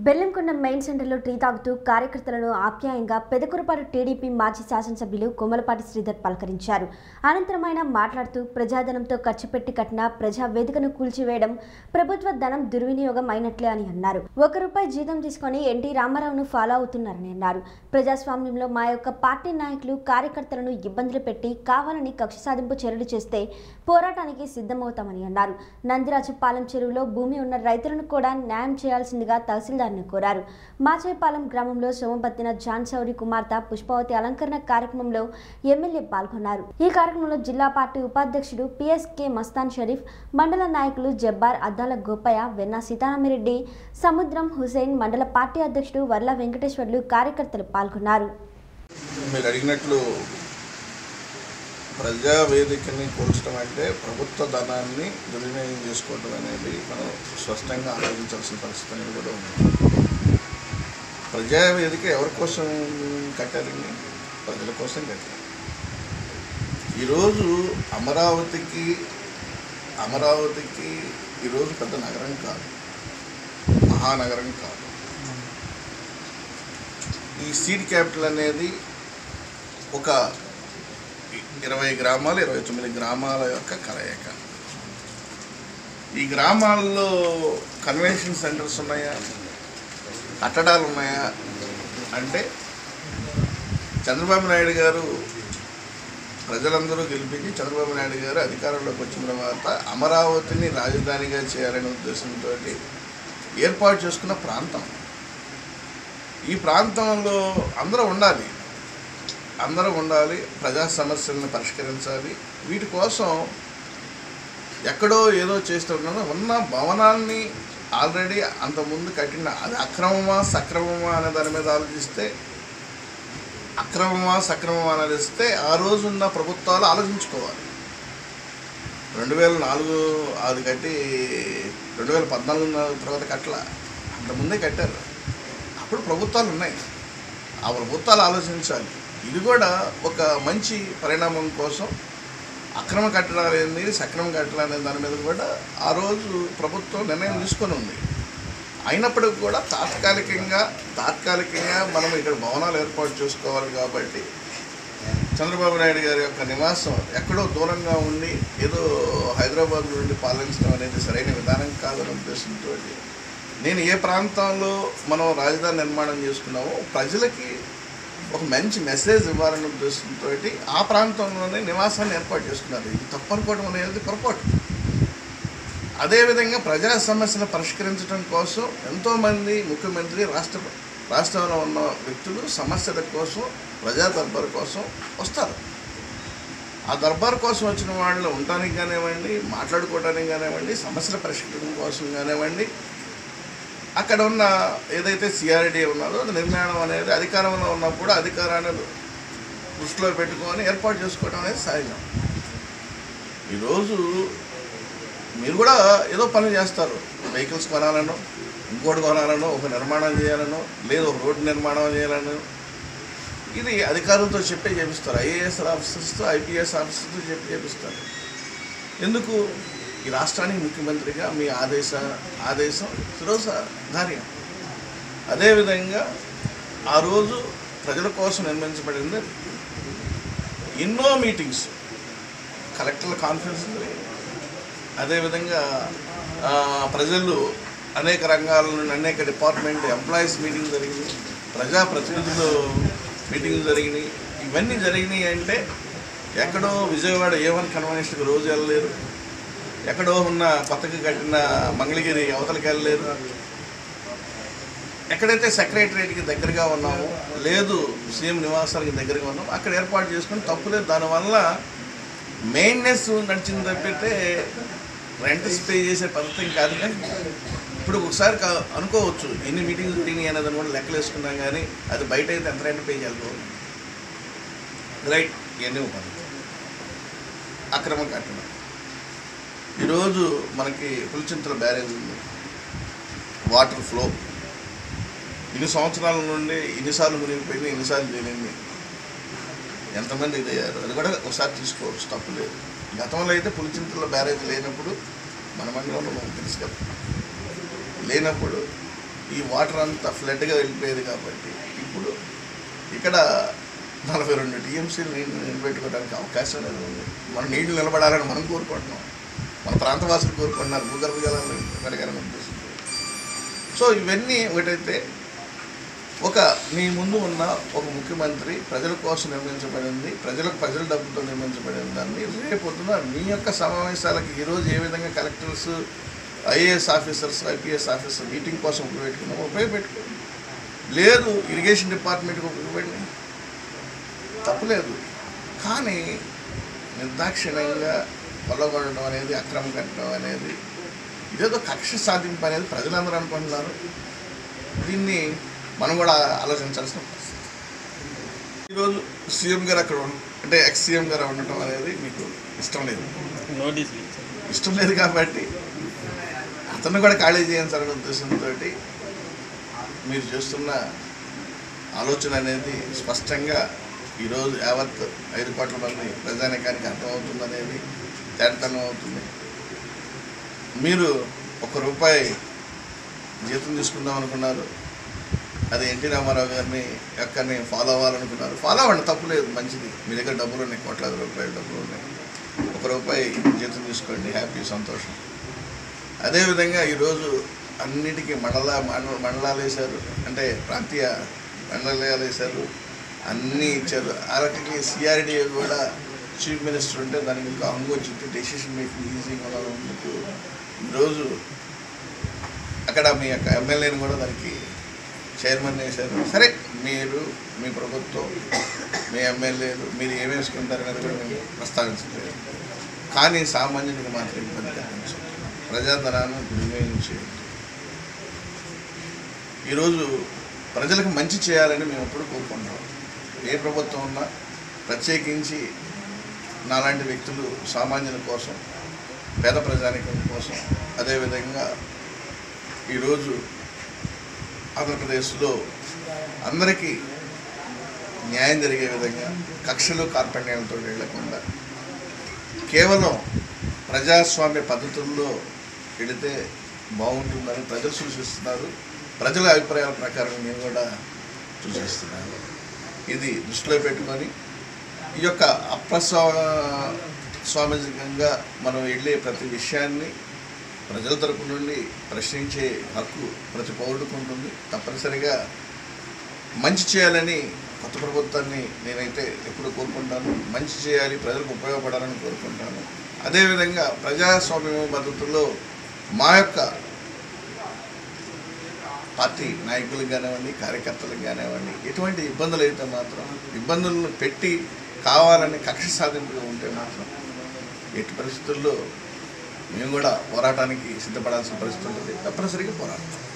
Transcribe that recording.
Bellamkonda main సెంటర్లో tea తాగుతూ కార్యకర్తలను ఆప్యాయంగా పెదకురపాటు టీడీపీ మాజీ శాసనసభ్యులు కొమ్మలపాటి శ్రీధర్ పలకరించారు అనంతరం ఆయన మాట్లాడుతూ ప్రజాధనంతో ఖర్చు పెట్టి కట్టిన ప్రజా వేదికను కూల్చివేయడం ప్రభుత్వ ధనం దుర్వినియోగం అయినట్లే అని అన్నారు ఒక రూపాయి జీతం తీసుకొని ఎన్టీ రామారావును ఫాలో అవుతున్నారని అన్నారు ప్రజాస్వామ్యంలో మా యొక్క పార్టీ నాయకులు కార్యకర్తలను ఇబ్బందులు పెట్టి కావాలని కక్ష సాధింపు చర్యలు చేస్తే పోరాటానికి సిద్ధమవుతామని అన్నారు నందిరాజుపాలెం చెరువులో భూమి ఉన్న రైతులను కూడా న్యాయం చేయాల్సిందిగా తహసీల్దార్ను కోరారు మాచేపాలెం గ్రామంలో సోమపత్తిన జాన్ సౌరి కుమార్తె పుష్పవతి అలంకరణ కార్యక్రమంలో ఎమ్మెల్యే పాల్గొన్నారు ఈ కార్యక్రమంలో జిల్లా పార్టీ ఉపాధ్యక్షుడు పిఎస్కే మస్తాన్ షరీఫ్ మండల నాయకులు జబ్బార్ అద్దాల గోపయ్య వెన్న సీతారామిరెడ్డి సముద్రం హుసేన్ మండల పార్టీ అధ్యక్షుడు వర్ల వెంకటేశ్వర్లు కార్యకర్తలు పాల్గొన్నారు మీరు అడిగినట్లు ప్రజా వేదికని కూల్చడం అంటే ప్రభుత్వ ధనాన్ని దుర్వినియోగం చేసుకోవడం అనేది మనం స్పష్టంగా ఆలోచించాల్సిన పరిస్థితి అనేది కూడా ఉంది ప్రజా వేదిక ఎవరి కోసం కట్టారండి ప్రజల కోసం కట్టారు ఈరోజు అమరావతికి అమరావతికి ఈరోజు పెద్ద నగరం కాదు మహానగరం కాదు ఈ సీడ్ క్యాపిటల్ అనేది ఒక ఇరవై గ్రామాలు ఇరవై తొమ్మిది గ్రామాల యొక్క కలయిక ఈ గ్రామాల్లో కన్వెన్షన్ సెంటర్స్ ఉన్నాయా కట్టడాలు ఉన్నాయా అంటే చంద్రబాబు నాయుడు గారు ప్రజలందరూ గెలిపించి చంద్రబాబు నాయుడు గారు అధికారంలోకి వచ్చిన తర్వాత అమరావతిని రాజధానిగా చేయాలనే ఉద్దేశంతో ఏర్పాటు చేసుకున్న ప్రాంతం ఈ ప్రాంతంలో అందరూ ఉండాలి అందరూ ఉండాలి ప్రజా సమస్యలను పరిష్కరించాలి వీటి కోసం ఎక్కడో ఏదో చేస్తూ ఉన్నదో ఉన్న భవనాన్ని ఆల్రెడీ అంతకుముందు కట్టిన అది అక్రమమా సక్రమమా అనే దాని మీద ఆలోచిస్తే అక్రమమా సక్రమమా అనేది ఇస్తే ఆ రోజున్న ప్రభుత్వాలు ఆలోచించుకోవాలి రెండు వేల నాలుగు అది కట్టి రెండు వేల పద్నాలుగు తర్వాత కట్టల అంతకుముందే కట్టారు అప్పుడు ప్రభుత్వాలు ఉన్నాయి ఆ ప్రభుత్వాలు ఆలోచించాలి ఇది కూడా ఒక మంచి పరిణామం కోసం అక్రమ కట్టడాలు ఏంది సక్రమ కట్టడాలు అనే దాని మీద కూడా ఆ రోజు ప్రభుత్వం నిర్ణయం తీసుకొని ఉంది అయినప్పటికీ కూడా తాత్కాలికంగా తాత్కాలికంగా మనం ఇక్కడ భవనాలు ఏర్పాటు చేసుకోవాలి కాబట్టి చంద్రబాబు నాయుడు గారి యొక్క నివాసం ఎక్కడో దూరంగా ఉండి ఏదో హైదరాబాద్ నుండి పాలించడం అనేది సరైన విధానం కాదనే ఉద్దేశంతో నేను ఏ ప్రాంతంలో మనం రాజధాని నిర్మాణం చేసుకున్నామో ప్రజలకి ఒక మంచి మెసేజ్ ఇవ్వాలనే ఉద్దేశంతో ఆ ప్రాంతంలోనే నివాసాన్ని ఏర్పాటు చేసుకున్నారు ఇది తప్పు అనుకోవడం అనేది పొరపాటు అదేవిధంగా ప్రజా సమస్యలు పరిష్కరించడం కోసం ఎంతోమంది ముఖ్యమంత్రి రాష్ట్ర రాష్ట్రంలో ఉన్న వ్యక్తులు సమస్యల కోసం ప్రజా దర్బార్ కోసం వస్తారు ఆ దర్బార్ కోసం వచ్చిన వాళ్ళు ఉండటానికి కానివ్వండి మాట్లాడుకోవడానికి కానివ్వండి సమస్యల పరిష్కరణ కోసం కానివ్వండి అక్కడ ఉన్న ఏదైతే సిఆర్డీ ఉన్నదో అది నిర్మాణం అనేది అధికారంలో ఉన్నప్పుడు అధికారాన్ని దృష్టిలో పెట్టుకొని ఏర్పాటు చేసుకోవడం అనేది సహజం ఈరోజు మీరు కూడా ఏదో పని చేస్తారు వెహికల్స్ కొనాలనో ఇంకోటి కొనాలనో ఒక నిర్మాణం చేయాలనో లేదు ఒక రోడ్డు నిర్మాణం చేయాలనో ఇది అధికారులతో చెప్పే చేపిస్తారు ఐఏఎస్ ఆఫీసర్స్తో ఐపీఎస్ ఆఫీసర్స్తో చెప్పి చేపిస్తారు ఎందుకు ఈ రాష్ట్రానికి ముఖ్యమంత్రిగా మీ ఆదేశ ఆదేశం శిరోధార్యం అదేవిధంగా ఆ రోజు ప్రజల కోసం నిర్మించబడింది ఎన్నో మీటింగ్స్ కలెక్టర్ల కాన్ఫరెన్స్ జరిగింది అదేవిధంగా ఆ, ప్రజలు అనేక రంగాల నుండి అనేక డిపార్ట్మెంట్ ఎంప్లాయీస్ మీటింగ్ జరిగింది ప్రజాప్రతినిధులు మీటింగ్లు జరిగినాయి ఇవన్నీ జరిగినాయి అంటే ఎక్కడో విజయవాడ ఏ వన్ కన్వెన్షన్కి రోజు వెళ్ళలేరు ఎక్కడో ఉన్న కొత్తగా కట్టిన మంగళగిరి అవతలకి వెళ్ళలేరు ఎక్కడైతే సెక్రటరేట్కి దగ్గరగా ఉన్నామో లేదు సీఎం నివాసానికి దగ్గరగా ఉన్నామో అక్కడ ఏర్పాటు చేసుకుని తప్పులేదు దానివల్ల మెయిన్నెస్ నడిచింది తప్పితే రెంట్స్ పే చేసే పద్ధతి కాదు కానీ ఇప్పుడు ఒకసారి కా- అనుకోవచ్చు ఎన్ని మీటింగ్స్ జరిగినాయి అనేది కూడా లెక్కలు వేసుకున్నాం కానీ అది బయట అయితే ఎంత రెంట్ పే చేయాలి రైట్ ఇవన్నీ ఒక పద్ధతి అక్రమ కట్టడం ఈరోజు మనకి పులిచింతల బ్యారేజ్ ఉంది వాటర్ ఫ్లో ఇన్ని సంవత్సరాల నుండి ఇన్నిసార్లు మునిగిపోయింది ఇన్నిసార్లు తేలింది ఎంతమంది ఇదయ్యారు అది కూడా ఒకసారి తీసుకోవచ్చు తప్పు లేదు గతంలో అయితే పులిచింతల బ్యారేజ్ లేనప్పుడు మన మండలంలో మనకు తెలుసు కదా లేనప్పుడు ఈ వాటర్ అంతా ఫ్లడ్గా వెళ్ళిపోయేది కాబట్టి ఇప్పుడు ఇక్కడ నలభై రెండు టీఎంసీలు నీళ్ళు నిలబెట్టుకోవడానికి అవకాశం అనేది ఉంది మన నీళ్లు నిలబడాలని మనం కోరుకుంటున్నాం మన ప్రాంతవాసులు కోరుకుంటున్నారు భూగర్భ జలాలు పెరగాలని ఉద్దేశం సో ఇవన్నీ ఒకటైతే ఒక మీ ముందు ఉన్న ఒక ముఖ్యమంత్రి ప్రజల కోసం నిర్మించబడింది ప్రజలకు ప్రజల డబ్బుతో నిర్మించబడిన దాన్ని రేపొద్దున మీ యొక్క సమావేశాలకు ఈరోజు ఏ విధంగా collectors IAS officers IPS officer meeting కోసం ఉపయోగపెట్టుకున్నామో ఉపయోగపెట్టుకోండి లేదు ఇరిగేషన్ డిపార్ట్మెంట్కి ఉపయోగపడి తప్పులేదు కానీ నిర్దాక్షిణ్యంగా కొల్లగొడడం అనేది అక్రమం కట్టడం అనేది ఇదేదో కక్ష సాధింపు అనేది ప్రజలందరూ అనుకుంటున్నారు దీన్ని మనం కూడా ఆలోచించాల్సిన పరిస్థితి ఈరోజు సీఎం గారు అక్కడ ఉన్న- అంటే ఎక్స్ సీఎం గారు ఉండటం అనేది మీకు ఇష్టం లేదు నోటీస్ ఇష్టం లేదు కాబట్టి అతను కూడా ఖాళీ చేయించాలనే ఉద్దేశంతో మీరు చేస్తున్న ఆలోచన అనేది స్పష్టంగా ఈరోజు యావత్ ఐదు కోట్ల మంది ప్రజానికానికి అర్థమవుతుందనేది తేటతనం అవుతుంది మీరు ఒక రూపాయి జీతం తీసుకుందాం అనుకున్నారు అది ఎన్టీ రామారావు గారిని ఎక్కడిని ఫాలో అవ్వాలనుకున్నారు ఫాలో అవ్వండి తప్పులేదు మంచిది మీ దగ్గర డబ్బులు ఉన్నాయి కోట్లాది రూపాయలు డబ్బులు ఉన్నాయి ఒక రూపాయి జీతం తీసుకోండి హ్యాపీ సంతోషం అదేవిధంగా ఈరోజు అన్నిటికీ మండల మండల మండలాలు వేశారు అంటే ప్రాంతీయ మండలాలు వేశారు అన్నీ ఇచ్చారు ఆ రకంగా సిఆర్డీఏ కూడా చీఫ్ మినిస్టర్ ఉంటే దానికి ఇంకా హంగు వచ్చింది డెసిషన్ మేకింగ్ ఈజీగా ఉన్నందుకు ఈరోజు అక్కడ మీ యొక్క ఎమ్మెల్యేని కూడా దానికి చైర్మన్ వేశారు సరే మీరు మీ ప్రభుత్వం మీ ఎమ్మెల్యేలు మీరు ఏమి వేసుకుంటారు అనేది కూడా మేము ప్రస్తావించలేదు కానీ సామాన్యుడికి మాత్రం ఇబ్బంది కలిగించు ప్రజాధనాన్ని దుర్వినియోగం చేయొద్దు ఈరోజు ప్రజలకు మంచి చేయాలని మేము ఎప్పుడు కోరుకుంటాం ఏ ప్రభుత్వం ఉన్నా ప్రత్యేకించి నాలాంటి వ్యక్తులు సామాన్యుల కోసం పేద ప్రజానికం కోసం అదేవిధంగా ఈరోజు ఆంధ్రప్రదేశ్లో అందరికీ న్యాయం జరిగే విధంగా కక్షలు కార్పణ్యాలతో వెళ్లకుండా కేవలం ప్రజాస్వామ్య పద్ధతుల్లో వెళితే బాగుంటుందని ప్రజలు సూచిస్తున్నారు ప్రజల అభిప్రాయాల ప్రకారం నేను కూడా సూచిస్తున్నాను ఇది దృష్టిలో పెట్టుకొని ఈ యొక్క అప్రస్వా స్వామికంగా మనం వెళ్ళే ప్రతి విషయాన్ని ప్రజల తరపు నుండి ప్రశ్నించే హక్కు ప్రతి పౌరుడికి ఉంటుంది తప్పనిసరిగా మంచి చేయాలని కొత్త ప్రభుత్వాన్ని నేనైతే ఎప్పుడు కోరుకుంటాను మంచి చేయాలి ప్రజలకు ఉపయోగపడాలని కోరుకుంటాను అదేవిధంగా ప్రజాస్వామ్య పద్ధతుల్లో మా యొక్క పార్టీ నాయకులకు కానివ్వండి కార్యకర్తలకు కానివ్వండి ఎటువంటి ఇబ్బందులు అయితే మాత్రం ఇబ్బందులను పెట్టి కావాలని కక్ష సాధింపుగా ఉంటే మాత్రం ఎట్టి పరిస్థితుల్లో మేము కూడా పోరాటానికి సిద్ధపడాల్సిన పరిస్థితి ఉంటుంది తప్పనిసరిగా పోరాడతాం